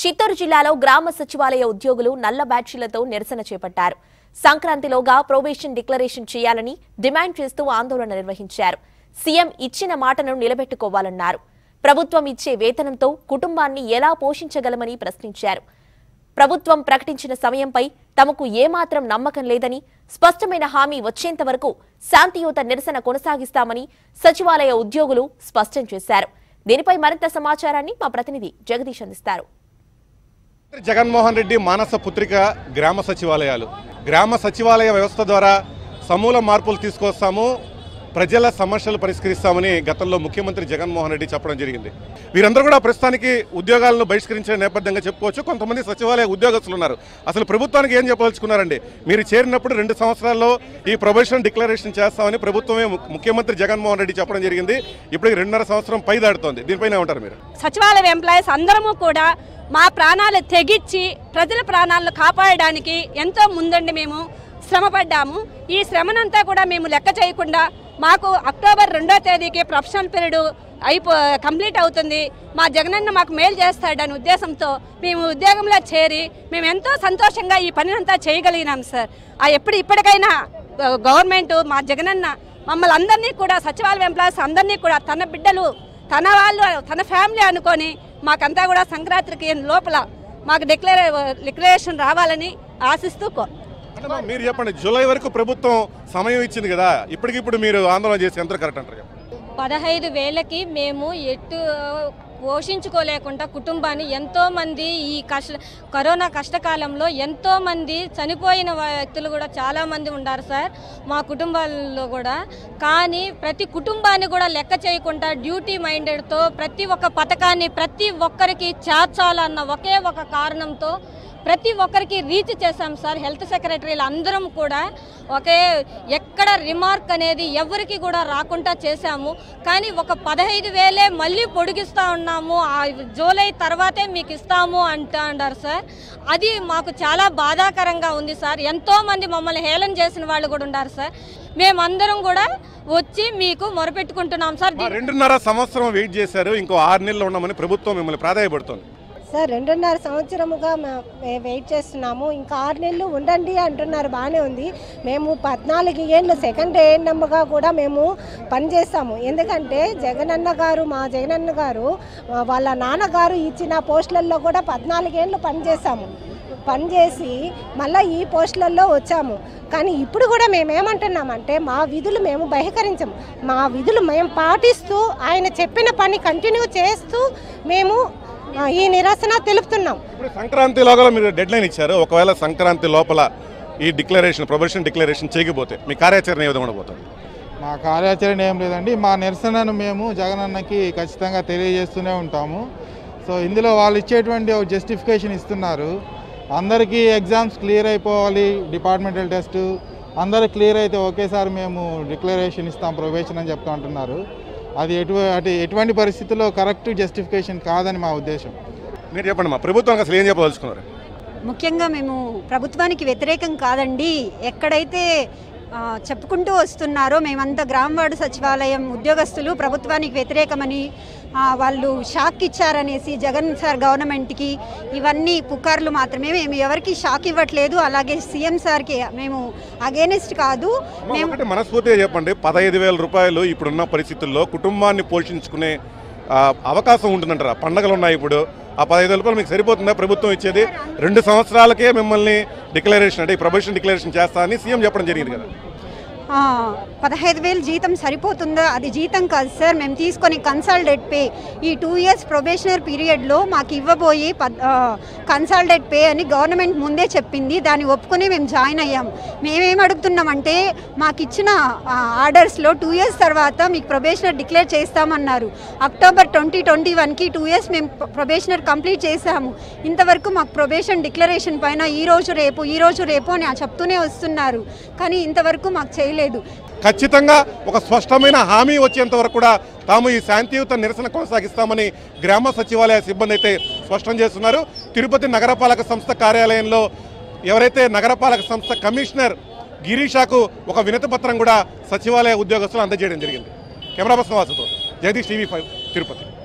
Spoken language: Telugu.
చిత్తూరు జిల్లాలో గ్రామ సచివాలయ ఉద్యోగులు నల్ల బ్యాడ్జీలతో నిరసన చేపట్టారు సంక్రాంతిలోగా ప్రొబేషన్ డిక్లరేషన్ చేయాలని డిమాండ్ చేస్తూ ఆందోళన నిర్వహించారు సీఎం ఇచ్చిన మాటను నిలబెట్టుకోవాలన్నారు ప్రభుత్వం ఇచ్చే వేతనంతో కుటుంబాన్ని ఎలా పోషించగలమని ప్రశ్నించారు ప్రభుత్వం ప్రకటించిన సమయంపై తమకు ఏమాత్రం నమ్మకం లేదని స్పష్టమైన హామీ వచ్చేంత వరకు శాంతియుత నిరసన కొనసాగిస్తామని సచివాలయ ఉద్యోగులు స్పష్టం చేశారు దీనిపై మరింత సమాచారాన్ని మా ప్రతినిధి జగదీష్ అందిస్తారు జగన్మోహన్ రెడ్డి మానస పుత్రిక గ్రామ సచివాలయాలు గ్రామ సచివాలయ వ్యవస్థ ద్వారా సమూల మార్పులు తీసుకొస్తాము ప్రజల సమస్యలు పరిష్కరిస్తామని గతంలో ముఖ్యమంత్రి జగన్మోహన్ రెడ్డి చెప్పడం జరిగింది వీరందరూ కూడా ప్రస్తుతానికి ఉద్యోగాలను బహిష్కరించిన నేపథ్యంగా చెప్పుకోవచ్చు కొంతమంది సచివాలయ ఉద్యోగస్తులు ఉన్నారు అసలు ప్రభుత్వానికి ఏం చెప్పదలుచుకున్నారండి మీరు చేరినప్పుడు రెండు సంవత్సరాల్లో ఈ ప్రొబేషన్ డిక్లరేషన్ చేస్తామని ప్రభుత్వమే ము- ముఖ్యమంత్రి జగన్మోహన్ రెడ్డి చెప్పడం జరిగింది ఇప్పటికి రెండున్నర సంవత్సరం పై దాటుతోంది దీనిపైన ఉంటారు మీరు సచివాలయ ఎంప్లాయీస్ అందరము కూడా మా ప్రాణాలు తెగించి ప్రజల ప్రాణాలను కాపాడడానికి ఎంతో ముందండి మేము శ్రమపడ్డాము ఈ శ్రమనంతా కూడా మేము లెక్క చేయకుండా మాకు అక్టోబర్ రెండో తేదీకి ప్రొఫెషనల్ పీరియడ్ అయిపో కంప్లీట్ అవుతుంది మా జగనన్న మాకు మేలు చేస్తాడనే ఉద్దేశంతో మేము ఉద్యోగంలో చేరి మేము ఎంతో సంతోషంగా ఈ పనినంతా చేయగలిగినాం సార్ ఆ ఎప్పుడు ఇప్పటికైనా గవర్నమెంట్ మా జగనన్న మమ్మల్ని అందరినీ కూడా సచివాలయ ఎంప్లాయీస్ అందరినీ కూడా తన బిడ్డలు తన వాళ్ళు తన ఫ్యామిలీ అనుకొని మాకంతా కూడా సంక్రాంతికి లోపల మాకు డిక్లేర్ డిక్లరేషన్ రావాలని ఆశిస్తూ కో- అంటే మా మీరు చెప్పండి జూలై వరకు ప్రభుత్వం సమయం ఇచ్చింది కదా ఇప్పటికిప్పుడు మీరు ఆందోళన చేసి ఎంత కరెక్ట్ అంటారు చెప్పండి. పదహైదు వేలకి మేము ఎటు పోషించుకోలేకుండా కుటుంబాన్ని ఎంతో మంది ఈ కష్ట కరోనా కష్టకాలంలో ఎంతో మంది చనిపోయిన వ్యక్తులు కూడా చాలా మంది ఉన్నారు సార్ మా కుటుంబాల్లో కూడా కానీ ప్రతి కుటుంబాన్ని కూడా లెక్క చేయకుండా డ్యూటీ మైండెడ్తో ప్రతి ఒక్క పథకాన్ని ప్రతి ఒక్కరికి చేర్చాలన్న ఒకే ఒక కారణంతో ప్రతి ఒక్కరికి రీచ్ చేశాం సార్ హెల్త్ సెక్రటరీలు అందరం కూడా ఒకే ఎక్కడ రిమార్క్ అనేది ఎవరికి కూడా రాకుండా చేశాము కానీ ఒక పదహైదు వేలే మళ్ళీ పొడిగిస్తూ ఉన్నాము ఆ జూలై తర్వాతే మీకు ఇస్తాము అంటా అన్నారు సార్ అది మాకు చాలా బాధాకరంగా ఉంది సార్ ఎంతో మంది మమ్మల్ని హేళన చేసిన వాళ్ళు కూడా ఉన్నారు సార్ మేమందరం కూడా వచ్చి మీకు మొరపెట్టుకుంటున్నాం సార్ మా రెండున్నర సంవత్సరం వెయిట్ చేశారు ఇంకో ఆరు నెలలు ఉండమని ప్రభుత్వం మిమ్మల్ని ప్రాధాయపడుతుంది సార్ రెండున్నర సంవత్సరముగా మే- మే- వెయిట్ చేస్తున్నాము ఇంకా ఆరు నెలలు ఉండండి అంటున్నారు బాగానే ఉంది మేము పద్నాలుగు ఏళ్ళు సెకండ్ ఏఎన్ఎంగా కూడా మేము పనిచేస్తాము ఎందుకంటే జగనన్న గారు మా జగనన్న గారు ఆ, వాళ్ళ నాన్నగారు ఇచ్చిన పోస్టులలో కూడా పద్నాలుగేళ్ళు పనిచేస్తాము పనిచేసి మళ్ళీ ఈ పోస్టులలో వచ్చాము కానీ ఇప్పుడు కూడా మేము ఏమంటున్నామంటే మా విధులు మేము బహిష్కరించము మా విధులు మేము పాటిస్తూ ఆయన చెప్పిన పని కంటిన్యూ చేస్తూ మేము ఆ, ఈ నిరసన తెలుపుతున్నాం ఇప్పుడు సంక్రాంతి లోపల మీరు డెడ్ లైన్ ఇచ్చారు ఒకవేళ సంక్రాంతి లోపల ఈ డిక్లరేషన్ ప్రొబేషన్ డిక్లరేషన్ చేయకపోతే మీ కార్యాచరణ ఏ విధంగా ఉండబోతుంది మా కార్యాచరణ ఏం లేదండి మా నిరసనను మేము జగనన్నకి ఖచ్చితంగా తెలియజేస్తూనే ఉంటాము సో ఇందులో వాళ్ళు ఇచ్చేటువంటి ఒక జస్టిఫికేషన్ ఇస్తున్నారు అందరికీ ఎగ్జామ్స్ క్లియర్ అయిపోవాలి డిపార్ట్మెంటల్ టెస్ట్ అందరూ క్లియర్ అయితే ఒకేసారి మేము డిక్లరేషన్ ఇస్తాం ప్రొబేషన్ అని చెప్తూ అంటున్నారు అది ఎటు అటు ఎటువంటి పరిస్థితుల్లో కరెక్ట్ జస్టిఫికేషన్ కాదని మా ఉద్దేశం మీరు చెప్పండి మా ప్రభుత్వానికి అసలు ఏం చెప్పదలుచుకున్నారు ముఖ్యంగా మేము ప్రభుత్వానికి వ్యతిరేకం కాదండి ఎక్కడైతే ఆ, చెప్పుకుంటూ వస్తున్నారో మేమంతా గ్రామవార్డు సచివాలయం ఉద్యోగస్తులు ప్రభుత్వానికి వ్యతిరేకమని ఆ, వాళ్ళు షాక్ ఇచ్చారనేసి జగన్ సార్ గవర్నమెంట్కి ఇవన్నీ పుకార్లు మాత్రమే మేము ఎవరికి షాక్ ఇవ్వట్లేదు అలాగే సీఎం సార్కి మేము అగేనిస్ట్ కాదు అమ్మా, మేము ఒకటి మనస్ఫూర్తిగా చెప్పండి పదహైదు వేల రూపాయలు ఇప్పుడున్న పరిస్థితుల్లో కుటుంబాన్ని పోషించుకునే ఆ, అవకాశం ఉంటుందంటారా పండగలు ఉన్నాయి ఇప్పుడు ఆ పదహైదు వేల రూపాయలు మీకు సరిపోతుందా ప్రభుత్వం ఇచ్చేది రెండు సంవత్సరాలకే మిమ్మల్ని డిక్లరేషన్ అంటే ఈ ప్రొబేషన్ డిక్లరేషన్ చేస్తా అని సీఎం చెప్పడం జరిగింది కదా ఆ, పదహైదు వేలు జీతం సరిపోతుందా అది జీతం కాదు సార్ మేము తీసుకొని కన్సల్టేట్ పే ఈ టూ ఇయర్స్ ప్రొబేషనర్ పీరియడ్లో మాకు ఇవ్వబోయి కన్సల్టేట్ పే అని గవర్నమెంట్ ముందే చెప్పింది దాన్ని ఒప్పుకొని మేము జాయిన్ అయ్యాం మేమేం అడుగుతున్నామంటే మాకు ఇచ్చిన ఆర్డర్స్లో టూ ఇయర్స్ తర్వాత మీకు ప్రొబేషనర్ డిక్లేర్ చేస్తామన్నారు అక్టోబర్ ట్వంటీ ట్వంటీ వన్కి టూ ఇయర్స్ మేము ప్రొబేషనర్ కంప్లీట్ చేశాము ఇంతవరకు మాకు ప్రొబేషన్ డిక్లరేషన్ పైన ఈ రోజు రేపు ఈ రోజు రేపు అని చెప్తూనే వస్తున్నారు కానీ ఇంతవరకు మాకు చేయలేదు ఖచ్చితంగా ఒక స్పష్టమైన హామీ వచ్చేంత వరకు కూడా తాము ఈ శాంతియుత నిరసన కొనసాగిస్తామని గ్రామ సచివాలయ సిబ్బంది అయితే స్పష్టం చేస్తున్నారు తిరుపతి నగరపాలక సంస్థ కార్యాలయంలో ఎవరైతే నగరపాలక సంస్థ కమిషనర్ గిరీషాకు ఒక వినతి పత్రం కూడా సచివాలయ ఉద్యోగస్తులు అందజేయడం జరిగింది కెమెరా పర్సన్ వాసుతో జగదీష్ టీవీ ఫైవ్ తిరుపతి